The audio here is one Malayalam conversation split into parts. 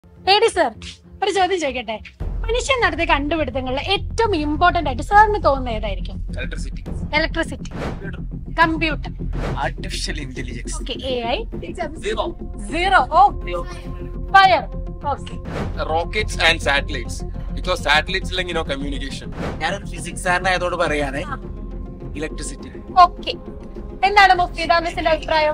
ലേഡി സർ ഒരു ചോദ്യം ചോദിക്കട്ടെ മനുഷ്യൻ നടത്തിയ കണ്ടുപിടുത്തങ്ങളിൽ ഏറ്റവും ഇമ്പോർട്ടന്റ് ആയിട്ട് സാറിന് തോന്നുന്നത് ഏതായിരിക്കും electricity electricity computer artificial intelligence okay A I zero zero O fire okay rockets and satellites because satellites ഇല്ലെങ്കിൽ നോ കമ്മ്യൂണിക്കേഷൻ ഞാനൊരു ഫിസിക്സ് ആയതുകൊണ്ട് പറയാണ് ഇലക്ട്രിസിറ്റി ഓക്കെ എന്താണ് മുഫീദ മിസ്സിന്റെ അഭിപ്രായം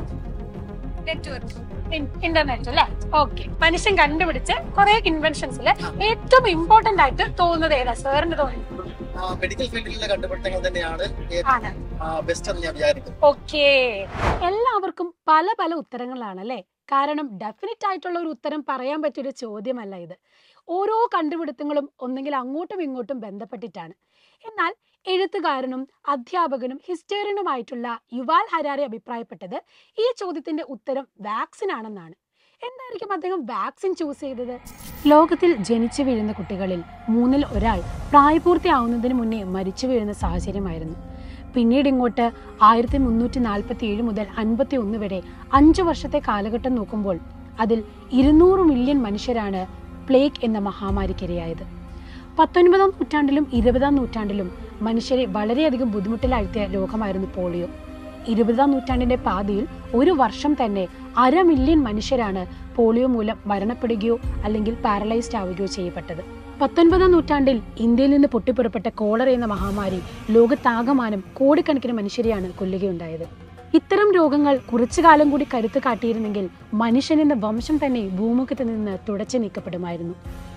ഇന്റർനെറ്റ് അല്ലെ ഓക്കെ മനുഷ്യൻ കണ്ടുപിടിച്ച് കുറെ ഇൻവെൻഷൻസിൽ ഏറ്റവും ഇമ്പോർട്ടന്റ് ആയിട്ട് തോന്നുന്നത് ഏതാ സാറിന് തോന്നുന്നത് മെഡിക്കൽ ഫീൽഡിലുള്ള കണ്ടുപിടുത്തങ്ങൾ തന്നെയാണ് ആണ് ബെസ്റ്റ് എന്ന് ഞാൻ വിചാരിക്കുന്നു ഓക്കെ എല്ലാവർക്കും പല പല ഉത്തരങ്ങളാണ് അല്ലേ കാരണം ഡെഫിനറ്റ് ആയിട്ടുള്ള ഒരു ഉത്തരം പറയാൻ പറ്റിയൊരു ചോദ്യമല്ല ഇത് ഓരോ കണ്ടുപിടുത്തങ്ങളും ഒന്നെങ്കിൽ അങ്ങോട്ടും ഇങ്ങോട്ടും ബന്ധപ്പെട്ടിട്ടാണ് എന്നാൽ എഴുത്തുകാരനും അധ്യാപകനും ഹിസ്റ്റോറിയനുമായിട്ടുള്ള യുവാൽ ഹരാരെ അഭിപ്രായപ്പെട്ടത് ഈ ചോദ്യത്തിന്റെ ഉത്തരം വാക്സിൻ ആണെന്നാണ് എന്തായിരിക്കും അദ്ദേഹം വാക്സിൻ ചൂസ് ചെയ്തത് ലോകത്തിൽ ജനിച്ചു വീഴുന്ന കുട്ടികളിൽ മൂന്നിൽ ഒരാൾ പ്രായപൂർത്തിയാവുന്നതിന് മുന്നേ മരിച്ചു വീഴുന്ന സാഹചര്യമായിരുന്നു പിന്നീട് ഇങ്ങോട്ട് ആയിരത്തി മുന്നൂറ്റി നാൽപ്പത്തി ഏഴ് മുതൽ അൻപത്തി ഒന്ന് വരെ അഞ്ചു വർഷത്തെ കാലഘട്ടം നോക്കുമ്പോൾ അതിൽ ഇരുന്നൂറ് മില്യൺ മനുഷ്യരാണ് പ്ലേഗ് എന്ന മഹാമാരിക്കിരയായത് പത്തൊൻപതാം നൂറ്റാണ്ടിലും ഇരുപതാം നൂറ്റാണ്ടിലും മനുഷ്യരെ വളരെയധികം ബുദ്ധിമുട്ടിലാഴ്ത്തിയ രോഗമായിരുന്നു പോളിയോ ഇരുപതാം നൂറ്റാണ്ടിന്റെ പാതിയിൽ ഒരു വർഷം തന്നെ അര മില്യൺ മനുഷ്യരാണ് പോളിയോ മൂലം മരണപ്പെടുകയോ അല്ലെങ്കിൽ പാരലൈസ്ഡ് ആവുകയോ ചെയ്യപ്പെട്ടത് പത്തൊൻപതാം നൂറ്റാണ്ടിൽ ഇന്ത്യയിൽ നിന്ന് പൊട്ടിപ്പുറപ്പെട്ട കോളറ എന്ന മഹാമാരി ലോകത്താകമാനം കോടിക്കണക്കിന് മനുഷ്യരെയാണ് കൊല്ലുകയുണ്ടായത് ഇത്തരം രോഗങ്ങൾ കുറച്ചു കാലം കൂടി കരുത്ത് കാട്ടിയിരുന്നെങ്കിൽ മനുഷ്യൻ എന്ന വംശം തന്നെ ഭൂമുഖത്ത് നിന്ന് തുടച്ചു നീക്കപ്പെടുമായിരുന്നു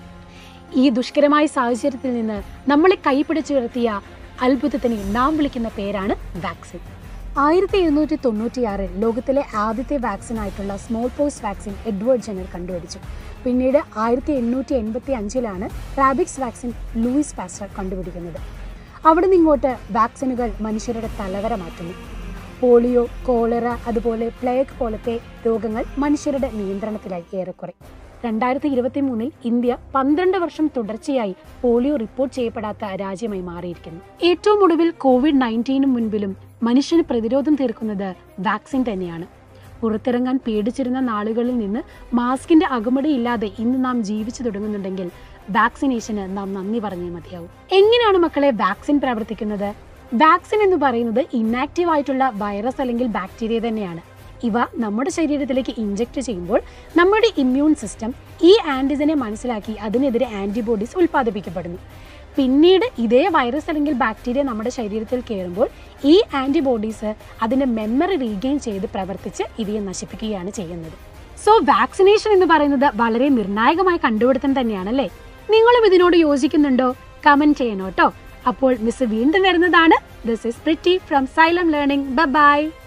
ഈ ദുഷ്കരമായ സാഹചര്യത്തിൽ നിന്ന് നമ്മളെ കൈപിടിച്ചുയർത്തിയ അത്ഭുതത്തിനെ നാം വിളിക്കുന്ന പേരാണ് വാക്സിൻ ആയിരത്തി എഴുന്നൂറ്റി തൊണ്ണൂറ്റിയാറിൽ ലോകത്തിലെ ആദ്യത്തെ വാക്സിൻ ആയിട്ടുള്ള smallpox vaccine Edward Jenner കണ്ടുപിടിച്ചു പിന്നീട് ആയിരത്തി എണ്ണൂറ്റി എൺപത്തി അഞ്ചിലാണ് റാബിക്സ് വാക്സിൻ ലൂയിസ് പാസ്റ്റർ കണ്ടുപിടിക്കുന്നത് അവിടെ നിന്നിങ്ങോട്ട് വാക്സിനുകൾ മനുഷ്യരുടെ തലവര മാറ്റുന്നു പോളിയോ കോളറ അതുപോലെ പ്ലേഗ് പോലത്തെ രോഗങ്ങൾ മനുഷ്യരുടെ നിയന്ത്രണത്തിലായി ഏറെക്കുറെ രണ്ടായിരത്തി ഇരുപത്തി മൂന്നിൽ ഇന്ത്യ പന്ത്രണ്ട് വർഷം തുടർച്ചയായി പോളിയോ റിപ്പോർട്ട് ചെയ്യപ്പെടാത്ത രാജ്യമായി മാറിയിരിക്കുന്നു ഏറ്റവും ഒടുവിൽ കോവിഡ് നയൻറ്റീനും മുൻപിലും മനുഷ്യന് പ്രതിരോധം തീർക്കുന്നത് വാക്സിൻ തന്നെയാണ് പുറത്തിറങ്ങാൻ പേടിച്ചിരുന്ന നാളുകളിൽ നിന്ന് മാസ്കിന്റെ അകമടിയില്ലാതെ ഇന്ന് നാം ജീവിച്ചു തുടങ്ങുന്നുണ്ടെങ്കിൽ വാക്സിനേഷന് നാം നന്ദി പറഞ്ഞേ മതിയാവും എങ്ങനെയാണ് മക്കളെ വാക്സിൻ പ്രവർത്തിക്കുന്നത് വാക്സിൻ എന്ന് പറയുന്നത് ഇന്നാക്റ്റീവ് ആയിട്ടുള്ള വൈറസ് അല്ലെങ്കിൽ ബാക്ടീരിയ തന്നെയാണ് ഇവ നമ്മുടെ ശരീരത്തിലേക്ക് ഇഞ്ചെക്ട് ചെയ്യുമ്പോൾ നമ്മുടെ ഇമ്മ്യൂൺ സിസ്റ്റം ഈ ആന്റിജനെ മനസ്സിലാക്കി അതിനെതിരെ ആന്റിബോഡീസ് ഉൽപ്പാദിപ്പിക്കപ്പെടുന്നു പിന്നീട് ഇതേ വൈറസ് അല്ലെങ്കിൽ ബാക്ടീരിയ നമ്മുടെ ശരീരത്തിൽ കയറുമ്പോൾ ഈ ആന്റിബോഡീസ് അതിന്റെ മെമ്മറി റീഗെയിൻ ചെയ്ത് പ്രവർത്തിച്ച് ഇവയെ നശിപ്പിക്കുകയാണ് ചെയ്യുന്നത് സോ വാക്സിനേഷൻ എന്ന് പറയുന്നത് വളരെ നിർണായകമായ കണ്ടുപിടുത്തം തന്നെയാണ് അല്ലേ നിങ്ങളും ഇതിനോട് യോജിക്കുന്നുണ്ടോ കമന്റ് ചെയ്യണം കേട്ടോ അപ്പോൾ മിസ് വീണ്ടും വരുന്നതാണ് this is Preeti from Xylem learning by